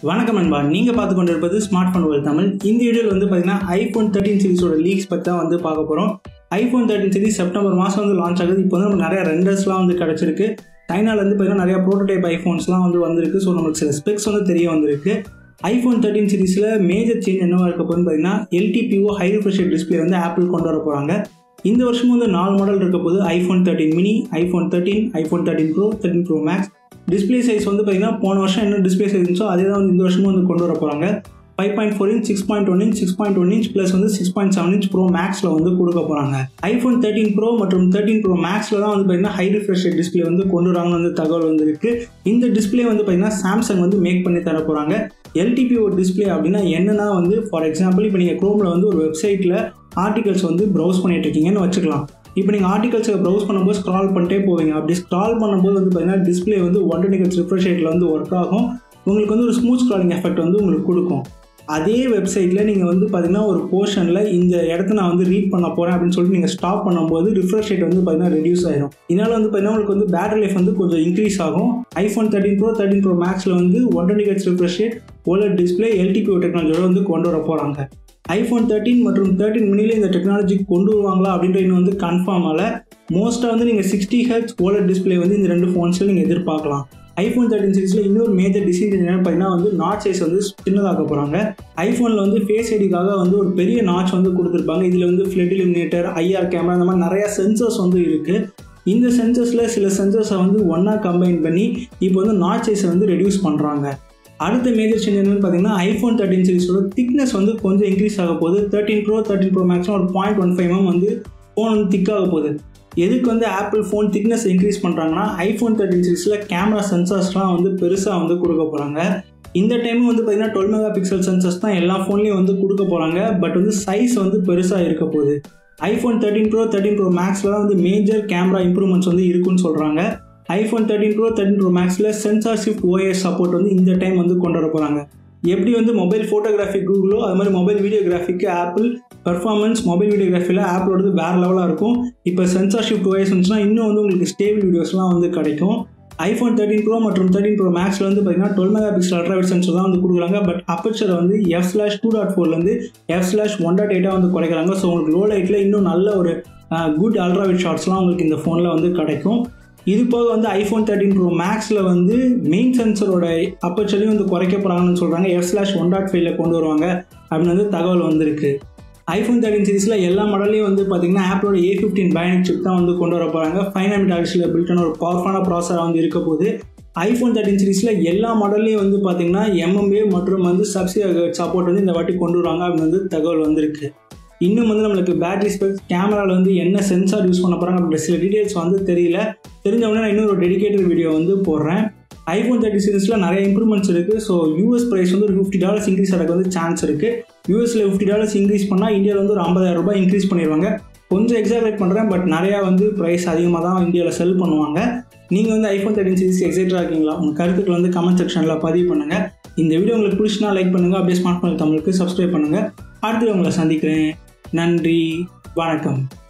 வணக்கம் நண்பா நீங்கள் பார்த்து கொண்டு இருப்பது ஸ்மார்ட் ஃபோன் வேல் தமிழ் இந்த வீடியோவில் வந்து பார்த்தீங்கன்னா ஐஃபோன் தேர்ட்டின் சீரிஸோட லீக்ஸ் பற்றி தான் வந்து பார்க்க போகிறோம் ஐஃபோன் தேர்ட்டின் சீரிஸ் செப்டம்பர் மாதம் வந்து லான்ச் ஆகுது இப்போ வந்து நமக்கு நிறைய ரெண்டர்ஸ்லாம் வந்து கிடச்சிருக்கு சைனாலேருந்து பார்த்தீங்கன்னா நிறைய ப்ரோட்டோடைப் ஐஃபோன்ஸ்லாம் வந்து வந்திருக்கு ஸோ நமக்கு சில ஸ்பெக்ஸ் வந்து தெரிய வந்திருக்கு ஐஃபோன் தேர்ட்டின் சீரிஸில் மேஜர் சேஞ்ச் என்னவா இருக்க போகுதுன்னு பார்த்தீங்கன்னா எல்டிபிஓ ஹை ரிஃப்ரெஷ் டிஸ்பிளே வந்து ஆப்பிள் கொண்டு வர போகிறாங்க இந்த வருஷமும் வந்து நாலு மாடல் இருக்க போது iPhone thirteen mini iPhone thirteen iPhone thirteen pro thirteen pro max display size வந்து பார்த்தீங்கன்னா போன வருஷம் என்ன டிஸ்பிளே சைஸ் இருந்துச்சோ அதே தான் வந்து இந்த வருஷமும் வந்து கொண்டு வர போகிறாங்க five point four inch six point one inch six point one inch plus வந்து six point seven inch pro மேக்ஸில் வந்து கொடுக்க போகிறாங்க ஐஃபோன் தேர்ட்டின் ப்ரோ மற்றும் தேர்ட்டின் ப்ரோ மேக்ஸில் தான் வந்து பார்த்தீங்கன்னா ஹை ரிஃப்ரெஷ் டிஸ்பிளே வந்து கொண்டு வராங்கன்னு வந்து தகவல் வந்திருக்கு இந்த டிஸ்பிளே வந்து பார்த்தீங்கன்னா சாம்சங் வந்து மேக் பண்ணி தர போகிறாங்க எல்டிபிஓ டிஸ்பிளே அப்படின்னா என்னன்னா வந்து ஃபார் எக்ஸாம்பிள் இப்போ நீங்கள் க்ரோமில் வந்து ஒரு வெப்சைட்டில் ஆர்டிகல்ஸ் வந்து ப்ரௌஸ் பண்ணிட்டு இருக்கீங்கன்னு வச்சுக்கலாம் இப்போ நீங்கள் ஆர்டிகல்ஸை ப்ரௌஸ் பண்ணும்போது ஸ்க்ரால் பண்ணிட்டே போவீங்க அப்படி ஸ்க்ரால் பண்ணும்போது வந்து பார்த்தீங்கன்னா டிஸ்பிளே வந்து ஒன் டுவெண்ட்டி ஹெட்ஸ் ரிஃப்ரெஷ் ரேட்டில் வந்து ஒர்க் ஆகும் உங்களுக்கு வந்து ஒரு ஸ்மூத் ஸ்க்ராலிங் எஃபெக்ட் வந்து உங்களுக்கு கொடுக்கும் அதே வெப்சைட்டில் நீங்கள் வந்து பார்த்தீங்கன்னா ஒரு போர்ஷனில் இந்த இடத்த நான் வந்து ரீட் பண்ண போகிறேன் அப்படின்னு சொல்லிட்டு நீங்கள் ஸ்டாப் பண்ணும்போது ரிஃப்ரெஷ் ரேட் வந்து பார்த்தீங்கன்னா ரெடியூஸ் ஆயிரும் இதனால் வந்து பார்த்தீங்கன்னா உங்களுக்கு வந்து பேட்டரி லைஃப் வந்து கொஞ்சம் இன்க்ரீஸ் ஆகும் iPhone thirteen pro thirteen pro மேக்ஸில் வந்து one twenty hertz refresh rate OLED display LTPO டெக்னாலஜியோட வந்து கொண்டு வர போகிறாங்க ஐஃபோன் தேர்ட்டின் மற்றும் தேர்ட்டின் மினியில் இந்த டெக்னாலஜி கொண்டு வருவாங்களா அப்படின்ற இன்னும் வந்து கன்ஃபார்ம் ஆகல மோஸ்ட்டாக வந்து நீங்கள் சிக்ஸ்டி ஹெச் ஓலட் டிஸ்பிளே வந்து இந்த ரெண்டு ஃபோன்ஸில் நீங்கள் எதிர்பார்க்கலாம் ஐஃபோன் தேர்ட்டின் சீரிஸில் இன்னொரு மேஜர் டிசைன் என்னென்னு பார்த்தீங்கன்னா வந்து நாட் சைஸ் வந்து சின்னதாக்க போகிறாங்க ஐஃபோனில் வந்து ஃபேஸ் ஐடிக்காக வந்து ஒரு பெரிய நாட்ச் வந்து கொடுத்துருப்பாங்க இதில் வந்து ஃப்ளட் இலிமினேட்டர் ஐஆர் கேமரா இந்த மாதிரி நிறையா சென்சர்ஸ் வந்து இருக்குது இந்த சென்சர்ஸில் சில சென்சர்ஸை வந்து ஒன்றா கம்பைன் பண்ணி இப்போ வந்து நாட் சைஸை வந்து ரெடியூஸ் பண்ணுறாங்க அடுத்த மேஜர் சேஞ்ச் என்னன்னு பார்த்தீங்கன்னா ஐஃபோன் தேர்ட்டின் சீரிஸோட திக்னஸ் வந்து கொஞ்சம் இன்க்ரீஸ் ஆக போகுது thirteen pro thirteen pro maximum ஒரு பாயிண்ட் ஒன் ஃபைவ் எம் வந்து ஃபோன் வந்து திக்காக போகுது எதுக்கு வந்து ஆப்பிள் ஃபோன் திக்னஸ் இன்க்ரீஸ் பண்ணுறாங்கன்னா ஐஃபோன் தேர்ட்டின் சீரிஸில் கேமரா சென்சார்ஸ்லாம் வந்து பெருசாக வந்து கொடுக்க போகிறாங்க இந்த டைம் வந்து பார்த்தீங்கன்னா டுவெல் மெகா பிக்சல் சென்சர்ஸ் தான் எல்லா ஃபோன்லேயும் வந்து கொடுக்க போகிறாங்க பட் வந்து சைஸ் வந்து பெருசாக இருக்க போகுது iPhone thirteen pro thirteen pro மேக்ஸில் தான் வந்து மேஜர் கேமரா இம்ப்ரூவ்மெண்ட்ஸ் வந்து இருக்குன்னு சொல்கிறாங்க iPhone thirteen pro thirteen pro மேக்ஸில் சென்சார் ஷிஃப்ட் ஓஎஸ் சப்போர்ட் வந்து இந்த டைம் வந்து கொண்டு வர போகிறாங்க எப்படி வந்து மொபைல் ஃபோட்டோகிராஃபி கூகுளோ அது மாதிரி மொபைல் வீடியோகிராஃபிக்கு ஆப்பிள் பர்ஃபார்மன்ஸ் மொபைல் வீடியோகிராஃபியில் ஆப்பிளோடது வேறு லெவலாக இருக்கும் இப்போ சென்சார் ஷிஃப்ட் ஓஎஸ் வந்துச்சுன்னா இன்னும் வந்து உங்களுக்கு ஸ்டேபிள் வீடியோஸ்லாம் வந்து கிடைக்கும் ஐஃபோன் தேர்ட்டின் ப்ரோ மற்றும் தேர்ட்டின் ப்ரோ மேக்ஸில் வந்து பார்த்தீங்கன்னா dual megapixel ultrawide sensor தான் வந்து கொடுக்குறாங்க பட் அப்பச்சரை வந்து எஃப் ஸ்லாஷ் டூ டாட் ஃபோர்லேருந்து எஃப் ஸ்லாஷ் ஒன் டாட் எயிட்டாக வந்து குறைக்கிறாங்க ஸோ உங்களுக்கு லோ லைட்டில் இன்னும் நல்ல ஒரு குட் அல்ட்ராவைட் ஷார்ட்ஸ்லாம் உங்களுக்கு இந்த ஃபோனில் வந்து கிடைக்கும் இது போக வந்து ஐஃபோன் தேர்ட்டின் ப்ரோ மேக்ஸில் வந்து மெயின் சென்சரோட அப்பச்சரையும் வந்து குறைக்க போகிறாங்கன்னு சொல்கிறாங்க எஃப் ஸ்லாஷ் ஒன் டாட் ஃபைவ்ல கொண்டு வருவாங்க அப்படின்னு வந்து தகவல் வந்திருக்கு ஐஃபோன் தேர்ட்டின் சீரிஸில் எல்லா மாடல்லையும் வந்து பார்த்தீங்கன்னா ஆப்போட ஏ ஃபிஃப்டின் பயோனிக் சிப் தான் வந்து கொண்டு வர போகிறாங்க ஃபைவ் ஹண்ட்ரட் ஆக்சில் பில்டான ஒரு பவர்ஃபுல்லான ப்ராசராக வந்து இருக்க போது ஐஃபோன் தேர்ட்டின் சீரிஸில் எல்லா மாடல்லையும் வந்து பார்த்தீங்கன்னா எம்எம்ஏ மற்றும் வந்து சப்சி சப்போர்ட் வந்து இந்த வாட்டி கொண்டு வராங்க அப்படின்னு வந்து தகவல் வந்திருக்கு இன்னும் வந்து நம்மளுக்கு பேட்டரி ஸ்பெக்ஸ் கேமராவில் வந்து என்ன சென்சார் யூஸ் பண்ண போகிறாங்க அப்படின்ற சில டீட்டெயில்ஸ் வந்து தெரியல தெரிஞ்சவொடனே நான் இன்னொரு டெடிகேட்டட் வீடியோ வந்து போடுறேன் ஐஃபோன் தேர்ட்டி சீரிஸில் நிறைய இம்ப்ரூவ்மெண்ட்ஸ் இருக்குது ஸோ யூஎஸ் ப்ரைஸ் வந்து ஒரு ஃபிஃப்டி டாலர்ஸ் இன்க்ரீஸ் ஆகிறதுக்கு வந்து சான்ஸ் இருக்குது யூஎஸில் ஃபிஃப்டி டாலர்ஸ் இன்க்ரீஸ் பண்ணால் இந்தியாவில் வந்து ஒரு ஐம்பதாயிரம் ரூபாய் இன்க்ரீஸ் பண்ணிடுவாங்க கொஞ்சம் எக்ஸாக்ரேட் பண்ணுறேன் பட் நிறையா வந்து ப்ரைஸ் அதிகமாக தான் இந்தியாவில் செல் பண்ணுவாங்க நீங்கள் வந்து ஐஃபோன் தேர்ட்டின் சீரிஸ் எக்ஸைட்டாக இருக்கீங்களா உங்கள் கருத்துக்கள் வந்து கமெண்ட் செக்ஷனில் பதிவு பண்ணுங்கள் இந்த வீடியோ உங்களுக்கு பிடிச்சினா லைக் பண்ணுங்கள் அப்படியே ஸ்மார்ட் ஃபோன் தமிழுக்கு சப்ஸ்கிரைப் பண்ணுங்கள் அடுத்து உங்களை சந்திக்கிறேன் நன்றி வணக்கம்